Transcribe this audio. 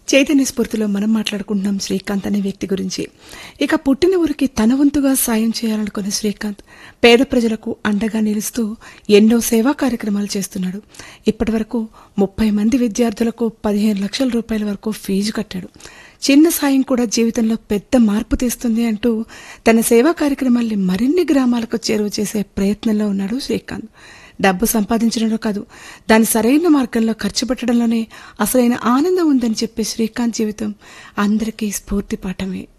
చైతన్య స్ఫూర్తిలో మనం మాట్లాడుకుంటున్నాం శ్రీకాంత్ అనే వ్యక్తి గురించి ఇక పుట్టిన ఊరికి తన వంతుగా సాయం చేయాలనుకున్న శ్రీకాంత్ పేద ప్రజలకు అండగా నిలుస్తూ ఎన్నో సేవా కార్యక్రమాలు చేస్తున్నాడు ఇప్పటి వరకు ముప్పై మంది విద్యార్థులకు పదిహేను లక్షల రూపాయల వరకు ఫీజు కట్టాడు చిన్న సాయం కూడా జీవితంలో పెద్ద మార్పు తెస్తుంది అంటూ తన సేవా కార్యక్రమాల్ని మరిన్ని గ్రామాలకు చేరువ చేసే ప్రయత్నంలో ఉన్నాడు శ్రీకాంత్ డబ్బు సంపాదించడంలో కాదు దాని సరైన మార్గంలో ఖర్చు పెట్టడంలోనే అసలైన ఆనందం ఉందని చెప్పే శ్రీకాంత్ జీవితం అందరికీ స్ఫూర్తి పాఠమే